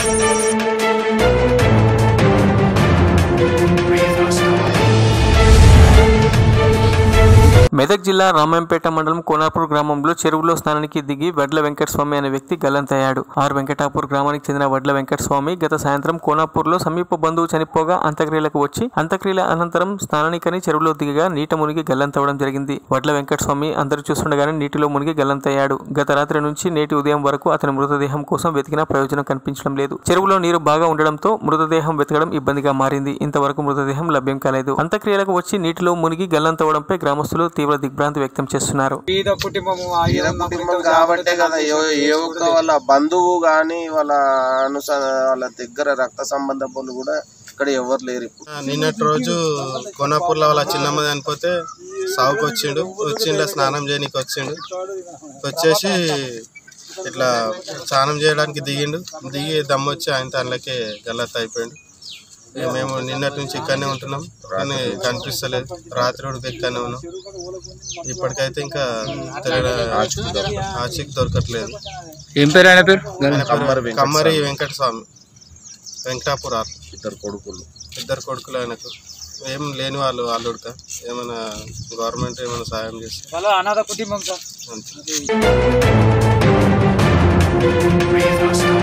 మెదక్ జిల్లా రామాయంపేట మండలం కోనాపూర్ గ్రామంలో చెరువులో స్నానానికి దిగి వడ్ల వెంకటస్వామి అనే వ్యక్తి గల్లంతయ్యాడు ఆర్ వెంకటాపూర్ గ్రామానికి చెందిన వడ్ల వెంకటస్వామి గత సాయంత్రం కోనాపూర్లో సమీప బంధువు చనిపోగా అంత్యక్రియలకు వచ్చి అంత్యక్రియల అనంతరం స్నానానికని చెరువులో దిగగా నీట మునిగి గల్లంతవడం జరిగింది వడ్ల వెంకటస్వామి అందరూ చూస్తుండగానే నీటిలో మునిగి గల్లంతయ్యాడు గత రాత్రి నుంచి నేటి ఉదయం వరకు అతని మృతదేహం కోసం వెతికినా ప్రయోజనం కనిపించడం లేదు చెరువులో నీరు బాగా ఉండడంతో మృతదేహం వెతకడం ఇబ్బందిగా మారింది ఇంతవరకు మృతదేహం లభ్యం కాలేదు అంత్యక్రియలకు వచ్చి నీటిలో మునిగి గల్లంతవడంపై గ్రామస్తులు తీవ్ర దిగ్భ్రాంతి వ్యక్తం చేస్తున్నారు పేద కుటుంబము ఆ ఈయన ఈయన కుటుంబం కాబట్టే కదా ఏ- ఏ ఒక్క వాళ్ళ బంధువు గాని వాళ్ళ అనుస వాళ్ళ దగ్గర రక్త సంబంధపులు కూడా ఇక్కడ ఎవరు లేరు ఇప్పుడు నిన్నటి రోజు కోనాపూర్లో వాళ్ళ చిన్నమ్మ చనిపోతే సాగుకు వచ్చిండు వచ్చిండ్ల స్నానం చేయడానికి వచ్చిండు వచ్చేసి ఇట్లా స్నానం చేయడానికి దిగిండు దిగి దమ్ము వచ్చి ఆయన తనలకే గల్లత్ అయిపోయిండు ఇక మేము నిన్నటి నుంచి ఇక్కడనే ఉంటున్నాం కానీ కనిపిస్తలేదు రాత్రి కూడా ఇక్కడనే ఉన్నాం ఇప్పటికైతే ఇంకా ఆచిక్ దొరకట్లేదు ఏం పేరు ఆయన పేరు ఆయన పేరు కమ్మరి వెంకట స్వామి వెంకటాపుర ఇద్దరు కొడుకులు ఇద్దరు కొడుకులు ఆయనకు ఏం లేని వాళ్ళు అల్లుడుక ఏమైనా గవర్నమెంట్ ఏమైనా సాయం చేస్తే వాళ్ళ అనాథ కుటుంబం సార్ అంతే